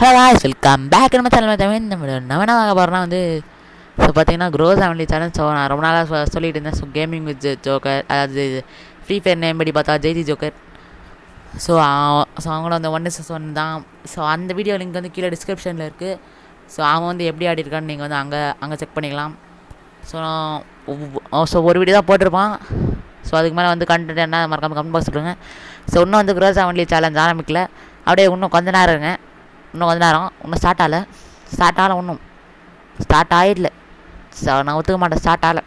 hello guys welcome back நம்ம channel Tamil நம்ம நம்ம என்ன வாங்க போகிறோம்னா வந்து ஸோ பார்த்தீங்கன்னா க்ரோஸ் ஃபேமிலி சேனல் ஸோ நான் ரொம்ப நாளாக சொ- சொல்லிட்டு இருந்தேன் ஸோ கேமிங் வித் ஜோக்கர் அதாவது ஃப்ரீ ஃபயர் நேம் படி பார்த்தா ஜெய்தி ஜோக்கர் ஸோ ஸோ அவங்களோட அந்த ஒன் எஸ் ஒன் தான் ஸோ அந்த வீடியோ லிங்க் வந்து கீழே டிஸ்கிரிப்ஷனில் இருக்குது ஸோ அவன் வந்து எப்படி ஆடி இருக்கான்னு நீங்கள் வந்து அங்கே அங்கே செக் பண்ணிக்கலாம் ஸோ ஸோ ஒரு வீடியோ தான் போட்டிருப்பான் ஸோ அதுக்கு மேலே வந்து கண்டென்ட் என்ன மறக்காம கமெண்ட் பாக்ஸ் சொல்லுங்கள் ஸோ இன்னும் வந்து க்ரோஸ் ஃபேமிலி சேலஞ்ச் ஆரம்பிக்கல அப்படியே இன்னும் கொஞ்ச நேரம் இருங்க இன்னும் கொஞ்ச நேரம் இன்னும் ஸ்டார்ட் ஆகல ஸ்டார்ட் ஆகல இன்னும் ஸ்டார்ட் ஆகிடல ஸோ நான் ஒத்துக்க மாட்டேன் ஸ்டார்ட் ஆகல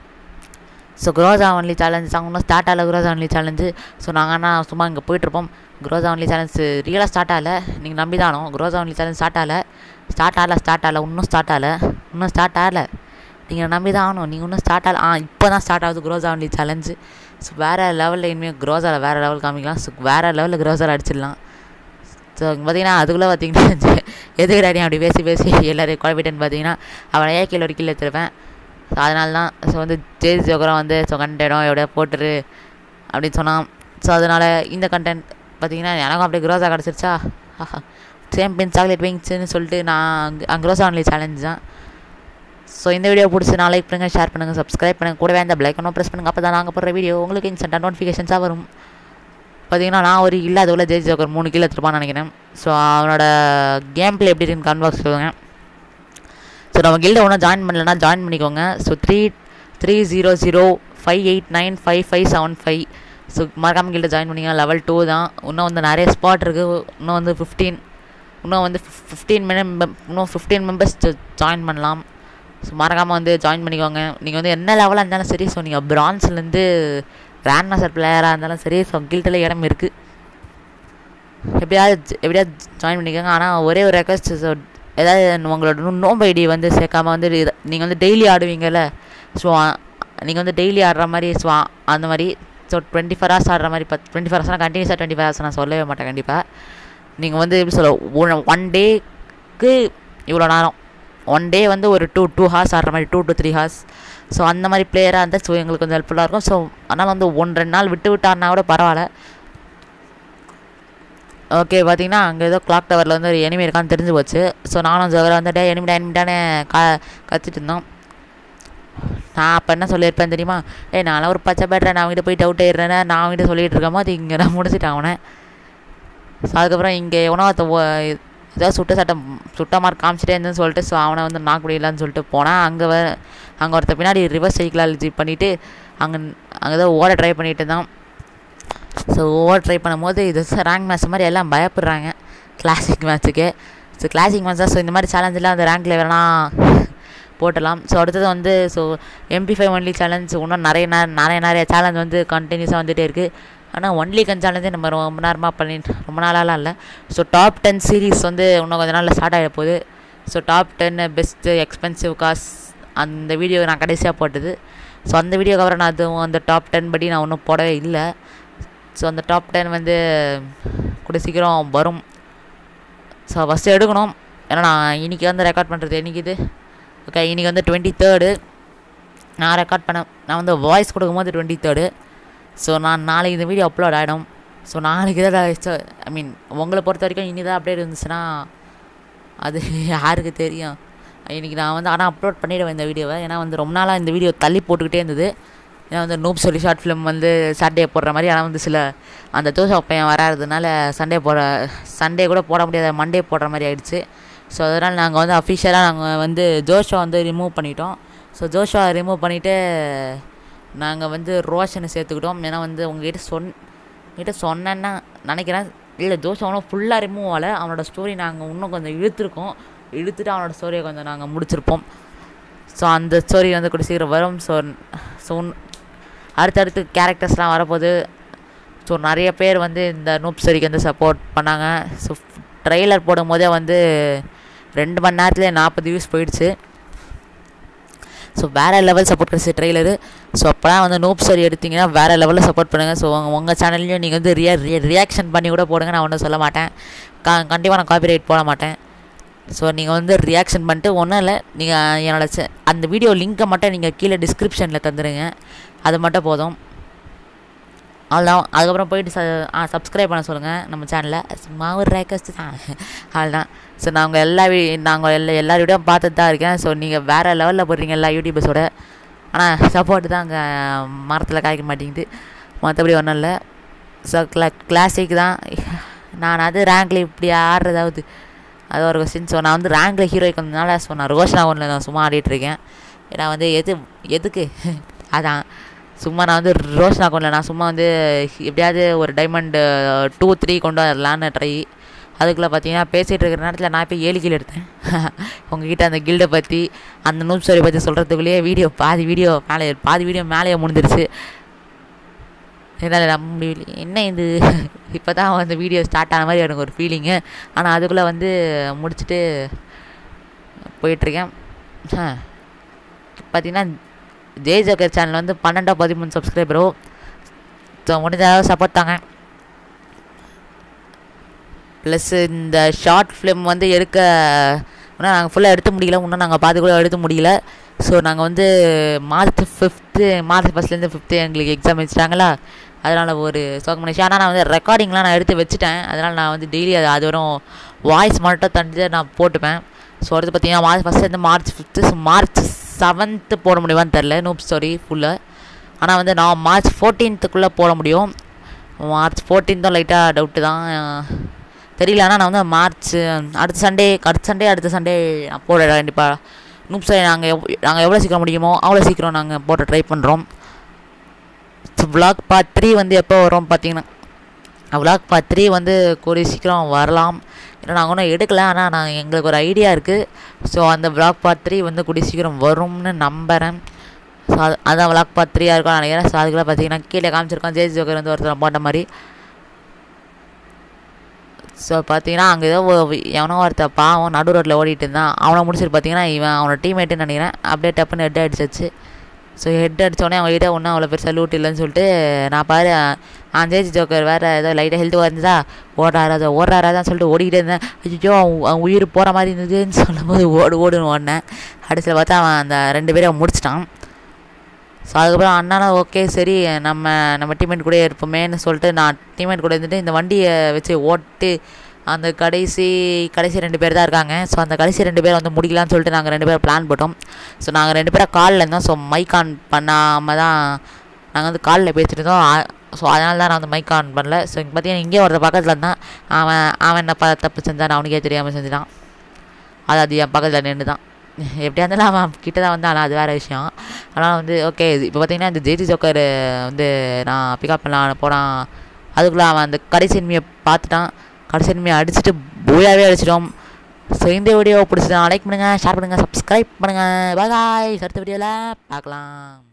ஸோ குரோஸ் ஒன்லி சேலஞ்ச் அவங்க இன்னும் ஸ்டார்ட் ஆகல குரோஸ் ஒன்லி சேலஞ்சு ஸோ நாங்கள் ஆனால் சும்மா இங்கே போயிட்டுருப்போம் குரோஸ் ஒன்லி சேலஞ்ச் ரியலாக ஸ்டார்ட் ஆகல நீங்கள் நம்பி தானோ குரோஸ் ஒன்லி சேலஞ்ச் ஸ்டார்ட் ஆகல ஸ்டார்ட் ஆகல ஸ்டார்ட் ஆகல இன்னும் ஸ்டார்ட் ஆகல இன்னும் ஸ்டார்ட் ஆகல நீங்கள் நம்பி தான் ஆகணும் நீங்கள் இன்னும் ஸ்டார்ட் ஆகல ஆ இப்போ தான் ஸ்டார்ட் ஆகுது குரோஸ் ஒன்லி சேலஞ்சு ஸோ வேறு லெவலில் இனிமேல் குரோஸாவில் வேறு லெவல் காமிக்கலாம் ஸோ வேறு லெவலில் குரோஸால் அடிச்சிடலாம் ஸோ பார்த்தீங்கன்னா அதுக்குள்ளே பார்த்தீங்கன்னா எதுக்கு டாடி அப்படி பேசி பேசி எல்லோரும் குழப்பிட்டேன்னு பார்த்தீங்கன்னா அவனை ஏன் கீழே ஒரு கீழே எடுத்துருப்பேன் ஸோ அதனால தான் ஸோ வந்து ஜெயிஸ் ஜோக்கரம் வந்து ஸோ கண்டென்ட் எப்படியா போட்டுரு அப்படின்னு சொன்னான் ஸோ அதனால் இந்த கண்டென்ட் பார்த்தீங்கன்னா எனக்கும் அப்படியே குரோஸாக கிடச்சிருச்சா சேம் பின் சாக்லேட் விங்ஸ்னு சொல்லிட்டு நான் அங்கே குரோஸா ஒன்லி சேலஞ்ச் தான் ஸோ இந்த வீடியோ பிடிச்சி நான் லைக் பண்ணுங்கள் ஷேர் பண்ணுங்கள் சப்ஸ்கிரைப் பண்ணுங்கள் கூடவே அந்த பிளைக் ஒன்றும் ப்ரெஸ் பண்ணுங்கள் அப்போ தான் நாங்கள் போடுற வீடியோ உங்களுக்கு இன்ஸ்டன்ட்டாக நோட்டிஃபிகேஷன்ஸாக வரும் பார்த்தீங்கன்னா நான் ஒரு இல்லாத உள்ள ஜெயிச்சு ஜோக்கர் மூணு கீழே எடுத்துருப்பான்னு நினைக்கிறேன் ஸோ அவனோட கேம் பிளே எப்படி இருக்குன்னு கன்பாக்ஸ் சொல்லுங்கள் ஸோ நம்ம கில்ட ஒன்றும் ஜாயின் பண்ணலன்னா ஜாயின் பண்ணிக்கோங்க so three three zero zero five eight nine five five seven five so மறக்காம கில்ட ஜாயின் பண்ணிங்க லெவல் டூ தான் இன்னும் வந்து நிறைய ஸ்பாட் இருக்குது இன்னும் வந்து ஃபிஃப்டீன் இன்னும் வந்து ஃபிஃப்டீன் மினிமம் இன்னும் ஃபிஃப்டீன் மெம்பர்ஸ் ஜாயின் பண்ணலாம் ஸோ மறக்காமல் வந்து ஜாயின் பண்ணிக்கோங்க நீங்கள் வந்து என்ன லெவலாக இருந்தாலும் சரி ஸோ நீங்கள் பிரான்ஸ்லேருந்து கிராண்ட் மாஸ்டர் பிளேயராக இருந்தாலும் சரி ஸோ கில்ட்டில் இடம் இருக்குது எப்படியாவது ஜ- எப்படியாவது ஜாயின் பண்ணிக்கோங்க ஆனால் ஒரே ஒரு ரெக்வஸ்ட் ஸோ ஏதாவது உங்களோட நோம்பு ஐடி வந்து சேர்க்காம வந்து நீங்கள் வந்து டெய்லி ஆடுவீங்கல்ல ஸோ நீங்கள் வந்து டெய்லி ஆடுற மாதிரி ஸோ அந்த மாதிரி ஸோ டுவெண்ட்டி ஃபோர் ஹவர்ஸ் ஆடுற மாதிரி பத் டுவெண்ட்டி ஃபோர் ஹவர்ஸ்னால் கண்டினியூஸாக டுவெண்ட்டி ஃபோர் ஹவர்ஸ் நான் சொல்லவே மாட்டேன் கண்டிப்பாக நீங்கள் வந்து எப்படி சொல்ல ஒன் டேக்கு இவ்வளோ நேரம் ஒன் டே வந்து ஒரு டூ டூ ஹார்ஸ் ஆடுற மாதிரி two to three horse so அந்த மாதிரி பிளேயராக இருந்தால் ஸோ எங்களுக்கு கொஞ்சம் ஹெல்ப்ஃபுல்லாக இருக்கும் ஸோ அதனால் வந்து ஒன் ரெண்டு நாள் விட்டு விட்டு ஆடினா கூட பரவாயில்ல ஓகே பார்த்தீங்கன்னா அங்கே ஏதோ கிளாக் டவரில் வந்து ஒரு எனிமி இருக்கான்னு தெரிஞ்சு போச்சு ஸோ நானும் ஜோகரை வந்துட்டு எனிமிடா எனிமிடானே கா கத்திட்டு இருந்தோம் நான் அப்போ என்ன சொல்லியிருப்பேன் தெரியுமா ஏய் நான்லாம் ஒரு பச்சை பேட்டரை நான் அவங்ககிட்ட போய் டவுட் ஆயிடுறேன் நான் அவங்ககிட்ட சொல்லிட்டு இருக்கும் போது இங்கே நான் முடிச்சிட்டேன் அவனை ஸோ அதுக்கப்புறம் இங்கே உணவத்தை ஏதோ சுட்ட சட்டம் சுட்ட மார்க் காமிச்சிட்டே இருந்தேன்னு சொல்லிட்டு ஸோ அவனை வந்து நாக்கு முடியலான்னு சொல்லிட்டு போனேன் அங்கே வ அங்கே ஒருத்த பின்னாடி ரிவர்ஸ் சைக்கிளாலஜி பண்ணிவிட்டு அங்கே அங்கே ஏதோ ஓட ட்ரை பண்ணிட்டு இருந்தான் ஸோ ஓட ட்ரை பண்ணும்போது இது ரேங்க் மேட்ச் மாதிரி எல்லாம் பயப்படுறாங்க கிளாசிக் மேட்ச்சுக்கு ஸோ கிளாசிக் மேட்ச் தான் ஸோ இந்த மாதிரி சேலஞ்செலாம் அந்த ரேங்க்கில் வேணா போட்டலாம் ஸோ அடுத்தது வந்து so MP five only challenge இன்னும் நிறைய நே- நிறைய நிறைய சேலஞ்ச் வந்து கண்டினியூஸாக வந்துகிட்டே இருக்குது ஆனால் ஒன்லி கன் சேலஞ்சே நம்ம ரொம்ப நேரமாக பண்ணிட்டு ரொம்ப நாளாலாம் இல்லை ஸோ டாப் டென் சீரீஸ் வந்து இன்னும் கொஞ்ச நாளில் ஸ்டார்ட் ஆகிட போகுது so top ten best expensive cars அந்த வீடியோ நான் கடைசியாக போட்டது ஸோ அந்த வீடியோக்கு அப்புறம் நான் அதுவும் அந்த டாப் டென் படி நான் ஒன்றும் போடவே இல்லை ஸோ அந்த டாப் டென் வந்து கூட சீக்கிரம் வரும் ஸோ ஃபஸ்ட்டு எடுக்கணும் ஏன்னா நான் இன்றைக்கி வந்து ரெக்கார்ட் பண்ணுறது என்னைக்கு இது ஓகே இன்றைக்கி வந்து டுவெண்ட்டி தேர்டு நான் ரெக்கார்ட் பண்ண நான் வந்து வாய்ஸ் கொடுக்கும்போது டுவெண்ட்டி தேர்டு ஸோ நான் நாளைக்கு இந்த வீடியோ அப்லோட் ஆகிடும் ஸோ நாளைக்கு தான் ஐ மீன் உங்களை பொறுத்த வரைக்கும் இனி தான் அப்டேட் இருந்துச்சுன்னா அது யாருக்கு தெரியும் இன்றைக்கி நான் வந்து ஆனால் அப்லோட் பண்ணிடுவேன் இந்த வீடியோவை ஏன்னா வந்து ரொம்ப நாளாக இந்த வீடியோ தள்ளி போட்டுக்கிட்டே இருந்தது ஏன்னா வந்து நூப் சொல்லி ஷார்ட் ஃபிலிம் வந்து சாட்டர்டே போடுற மாதிரி ஆனால் வந்து சில அந்த தோசை பையன் வராததுனால சண்டே போட சண்டே கூட போட முடியாத மண்டே போடுற மாதிரி ஆயிடுச்சு ஸோ அதனால் நாங்கள் வந்து அஃபிஷியலாக நாங்கள் வந்து ஜோஷா வந்து ரிமூவ் பண்ணிட்டோம் ஸோ ஜோஷா ரிமூவ் பண்ணிவிட்டு நாங்கள் வந்து ரோஷனை சேர்த்துக்கிட்டோம் ஏன்னா வந்து உங்ககிட்ட சொன் உங்ககிட்ட சொன்னேன்னா நினைக்கிறேன் இல்லை ஜோஷா ஒன்றும் ஃபுல்லாக ரிமூவ் ஆகல அவனோட ஸ்டோரி நாங்கள் இன்னும் கொஞ்சம் இழுத்துருக்கோம் இழுத்துட்டு அவனோட ஸ்டோரியை கொஞ்சம் நாங்கள் முடிச்சிருப்போம் ஸோ அந்த ஸ்டோரி வந்து கூட சீக்கிரம் வரும் ஸோ ஸோ அடுத்தடுத்து கேரக்டர்ஸ்லாம் வரப்போகுது ஸோ நிறைய பேர் வந்து இந்த நூப் ஸ்டோரிக்கு வந்து சப்போர்ட் பண்ணாங்க ஸோ ட்ரெய்லர் போடும்போதே வந்து ரெண்டு மணி நேரத்துலேயே நாற்பது வியூஸ் போயிடுச்சு ஸோ வேறு லெவல் சப்போர்ட் கிடச்சி ட்ரெய்லரு ஸோ அப்போலாம் வந்து நூப் ஸ்டோரி எடுத்தீங்கன்னா வேறு லெவலில் சப்போர்ட் பண்ணுங்கள் ஸோ உங்கள் உங்கள் சேனல்லையும் நீங்கள் வந்து ரியா ரியாக்ஷன் பண்ணி கூட போடுங்க நான் ஒன்றும் சொல்ல மாட்டேன் க கண்டிப்பாக நான் காப்பிரைட் போட மாட்டேன் ஸோ நீங்கள் வந்து ரியாக்ஷன் பண்ணிட்டு ஒன்றும் இல்லை நீங்கள் என்னோட சே- அந்த வீடியோ லிங்க்கை மட்டும் நீங்கள் கீழே டிஸ்கிரிப்ஷனில் தந்துடுங்க அது மட்டும் போதும் அவ்வளோதான் அதுக்கப்புறம் போயிட்டு ச ஆ சப்ஸ்கிரைப் பண்ண சொல்லுங்கள் நம்ம சேனலை சும்மா ஒரு ரெக்வஸ்ட் தான் அவ்வளோதான் ஸோ நாங்கள் எல்லா வீ நாங்கள் எல்லா எல்லா வீடியோவும் பார்த்துட்டு தான் இருக்கேன் ஸோ நீங்கள் வேறு லெவலில் போடுறீங்க எல்லா யூடியூபர்ஸோட ஆனால் சப்போர்ட் தான் அங்கே மரத்தில் காய்க்க மாட்டேங்குது மற்றபடி ஒன்றும் இல்லை ஸோ கிளா கிளாசிக் தான் நான் அது ரேங்கில் இப்படி ஆடுறதாவது அது ஒரு கொஸ்டின் ஸோ நான் வந்து ரேங்கில் ஹீரோய்க்கு வந்ததுனால ஸோ நான் ரோஷனா ஒன்றில் நான் சும்மா ஆடிட்டுருக்கேன் ஏன்னா வந்து எது எதுக்கு அதான் சும்மா நான் வந்து ரோஷனா கொண்டல நான் சும்மா வந்து எப்படியாவது ஒரு டைமண்டு டூ த்ரீ கொண்டு வரலான்னு ட்ரை அதுக்குள்ளே பார்த்தீங்கன்னா பேசிகிட்டு இருக்கிற நேரத்தில் நான் போய் ஏழு கீழ் எடுத்தேன் உங்ககிட்ட அந்த கில்டை பற்றி அந்த நூப் ஸ்டோரி பற்றி சொல்கிறதுக்குள்ளேயே வீடியோ பாதி வீடியோ மேலே பாதி வீடியோ மேலேயே முடிஞ்சிருச்சு என்னால் நம்ப முடியல என்ன இது இப்போ தான் வந்து வீடியோ ஸ்டார்ட் ஆன மாதிரி எனக்கு ஒரு ஃபீலிங்கு ஆனால் அதுக்குள்ளே வந்து முடிச்சுட்டு போயிட்டுருக்கேன் பார்த்தீங்கன்னா ஜெய் ஜோக்கர் சேனல் வந்து பன்னெண்டோ பதிமூணு சப்ஸ்கிரைபரோ ஸோ முடிஞ்ச அளவு சப்போர்ட் தாங்க ப்ளஸ் இந்த ஷார்ட் ஃபிலிம் வந்து எடுக்க இன்னும் நாங்கள் ஃபுல்லாக எடுத்து முடியல இன்னும் நாங்கள் பாதி கூட எடுத்து முடியல ஸோ நாங்கள் வந்து மார்ச் ஃபிஃப்த்து மார்ச் ஃபஸ்ட்லேருந்து ஃபிஃப்த்து எங்களுக்கு எக்ஸாம் வச்சுட்டாங்களா அதனால் ஒரு சோகம் பண்ணிச்சு ஆனால் நான் வந்து ரெக்கார்டிங்லாம் நான் எடுத்து வச்சுட்டேன் அதனால் நான் வந்து டெய்லி அது அது வரும் வாய்ஸ் மட்டும் தந்து நான் போட்டுப்பேன் ஸோ அடுத்து பார்த்தீங்கன்னா மார்ச் ஃபஸ்ட்லேருந்து March fifth so March seventh போட முடியுமான்னு தெரில நூப் ஸ்டோரி ஃபுல்லாக ஆனால் வந்து நான் மார்ச் ஃபோர்டீன்த்துக்குள்ளே போட முடியும் மார்ச் ஃபோர்டீன்த்தும் லைட்டாக டவுட்டு தான் தெரியல ஆனால் நான் வந்து மார்ச் அடுத்த சண்டே அடுத்த சண்டே அடுத்த சண்டே நான் போட கண்டிப்பாக நூப் ஸ்டோரி நாங்கள் எவ் நாங்கள் எவ்வளோ சீக்கிரம் முடியுமோ அவ்வளோ சீக்கிரம் நாங்கள் போட ட்ரை பண்ணுறோம் விளாக் பார்ட் த்ரீ வந்து எப்போ வரும் பார்த்தீங்கன்னா விளாக் பார்ட் த்ரீ வந்து கூடிய சீக்கிரம் வரலாம் ஏன்னா நாங்கள் ஒன்றும் எடுக்கல ஆனால் நான் எங்களுக்கு ஒரு ஐடியா இருக்குது ஸோ அந்த விளாக் பார்ட் த்ரீ வந்து கூடிய சீக்கிரம் வரும்னு நம்புகிறேன் ஸோ அது அதான் விளாக் பார்ட் த்ரீயாக இருக்கும் நினைக்கிறேன் ஸோ அதுக்குள்ளே பார்த்தீங்கன்னா கீழே காமிச்சிருக்கோம் ஜேசி ஜோக்கர் வந்து ஒருத்தர் போட்ட மாதிரி ஸோ பார்த்தீங்கன்னா அங்கே ஏதோ ஒ- எவனோ ஒருத்த பாவம் நடு ரோட்டில் ஓடிட்டு இருந்தான் அவனை முடிச்சிட்டு பார்த்தீங்கன்னா இவன் அவனோட டீம்மேட்டுன்னு நினைக்கிறேன் அப்படியே டப்புன்னு ஹெட் அடிச்சிச்சு ஸோ ஹெட் அடித்தோடனே அவங்ககிட்ட ஒன்றும் அவ்வளோ பெருசாக லூட் இல்லைன்னு சொல்லிட்டு நான் பாரு ஆ ஜேஜி ஜோக்கர் வேறு ஏதோ லைட்டாக ஹெல்த் இருந்ததா ஓடுறாரா ஓடுறாராதான் சொல்லிட்டு ஓடிக்கிட்டே இருந்தேன் ஐயோ அவன் அவன் உயிர் போகிற மாதிரி இருந்ததுன்னு சொல்லும்போது ஓடு ஓடுன்னு ஓடினேன் கடைசியில் பார்த்தா அவன் அந்த ரெண்டு பேரும் முடிச்சிட்டான் ஸோ அதுக்கப்புறம் அண்ணாலும் ஓகே சரி நம்ம நம்ம டீம்மேட் கூட இருப்போமேன்னு சொல்லிட்டு நான் டீம்மேட் கூட இருந்துட்டு இந்த வண்டியை வச்சு ஓட்டு அந்த கடைசி கடைசி ரெண்டு பேர் தான் இருக்காங்க ஸோ அந்த கடைசி ரெண்டு பேர் வந்து முடிக்கலாம்னு சொல்லிட்டு நாங்கள் ரெண்டு பேரும் பிளான் போட்டோம் ஸோ நாங்கள் ரெண்டு பேரும் காலில் இருந்தோம் ஸோ மைக் ஆன் பண்ணாமல் தான் நாங்கள் வந்து காலில் பேசிட்டு இருந்தோம் ஸோ அதனால தான் நான் வந்து மைக் ஆன் பண்ணல ஸோ இங்கே பார்த்தீங்கன்னா இங்கே ஒருத்த பக்கத்தில் இருந்தான் அவன் அவன் என்ன ப தப்பு செஞ்சான் அவனுக்கே தெரியாமல் செஞ்சுட்டான் அது அது என் பக்கத்தில் நின்று தான் எப்படியா இருந்தாலும் அவன் கிட்ட தான் வந்தான் ஆனால் அது வேறு விஷயம் ஆனால் வந்து ஓகே இப்போ பார்த்தீங்கன்னா இந்த ஜெய்தி ஜோக்கர் வந்து நான் பிக்கப் பண்ணலாம் போனான் அதுக்குள்ளே அவன் அந்த கடைசி எண்மையை பார்த்துட்டான் கடைசி எண்மையை அடிச்சுட்டு பூயாவே அடிச்சிட்டோம் ஸோ இந்த வீடியோ பிடிச்சதா லைக் பண்ணுங்கள் ஷேர் பண்ணுங்கள் சப்ஸ்கிரைப் பண்ணுங்கள் பாய் அடுத்த வீடியோவில் பார்க்கலாம்